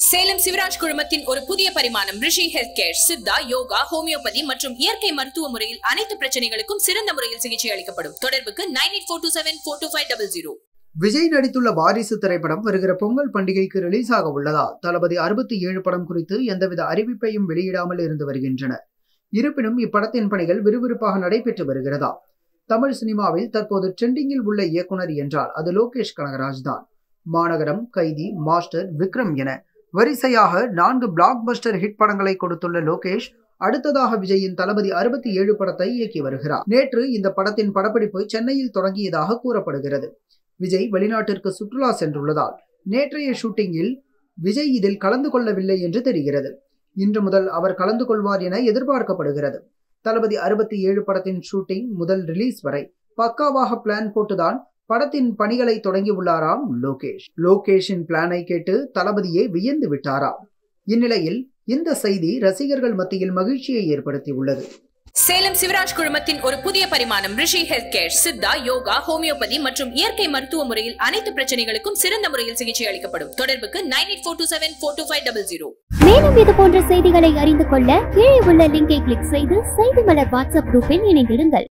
சேலம் சிவராஜ் குழுமத்தின் ஒரு புதிய பரிமாணம் Rishi health care Siddha yoga homeopathy மற்றும் இயற்கை மருத்துவ முறையில் அனைத்து பிரச்சனைகளுக்கும் சிறந்த முறையில் சிகிச்சை அளிக்கப்படும் தொடர்புக்கு nine eight four two seven four two five double zero Vijay நடித்துள்ள வாரிசு திரைப்படம் வருகிற பொங்கல் பண்டிகைக்கு ரிலீஸ் ஆக உள்ளதால் தளபதி அறுபத்தி ஏழு படம் குறித்து எந்தவித அறிவிப்பையும் வெளியிடாமல் இருந்து வருகின்றனர் இருப்பினும் இப்படத்தின் பணிகள் விறுவிறுப்பாக நடைபெற்று வருகிறதா தமிழ் சினிமாவில் தற்போது ட்ரெண்டிங்கில் உள்ள இயக்குனர் என்றால் அது லோகேஷ் கனகராஜ் தான் மாநகரம் கைதி மாஸ்டர் விக்ரம் என வரிசையாக நான்கு பிளாக் பஸ்டர் ஹிட் படங்களை கொடுத்துள்ள லோகேஷ் அடுத்ததாக விஜயின் தளபதி அறுபத்தி ஏழு படத்தை இயக்கி வருகிறார் நேற்று இந்த படத்தின் படப்பிடிப்பு சென்னையில் தொடங்கியதாக கூறப்படுகிறது விஜய் வெளிநாட்டிற்கு சுற்றுலா சென்றுள்ளதால் நேற்றைய ஷூட்டிங்கில் விஜய் இதில் கலந்து கொள்ளவில்லை என்று தெரிகிறது இன்று முதல் அவர் கலந்து கொள்வார் என எதிர்பார்க்கப்படுகிறது தளபதி அறுபத்தி ஏழு படத்தின் ஷூட்டிங் முதல் ரிலீஸ் வரை பக்காவாக பிளான் போட்டுதான் படத்தின் பணிகளை தொடங்கி உள்ளாராம் லோகேஷ் லோகேஷின் பிளானை கேட்டு தளபதியே வியந்து விட்டாராம் இந்நிலையில் இந்த செய்தி ரசிகர்கள் மத்தியில் மகிழ்ச்சியை ஏற்படுத்தியுள்ளது சேலம் சிவராஜ் குழுமத்தின் ஒரு புதிய பரிமாணம் Rishi health care Siddha yoga homeopathy மற்றும் இயற்கை மருத்துவ முறையில் அனைத்து பிரச்சனைகளுக்கும் சிறந்த முறையில் சிகிச்சை அளிக்கப்படும் தொடர்புக்கு nine eight four two seven four two five double zero மேலும் இது போன்ற செய்திகளை அறிந்து கொள்ள கீழே உள்ள லிங்கை கிளிக் செய்து செய்தி மலர் வாட்ஸ்அப் குரூப்பில் இணைந்திருங்கள்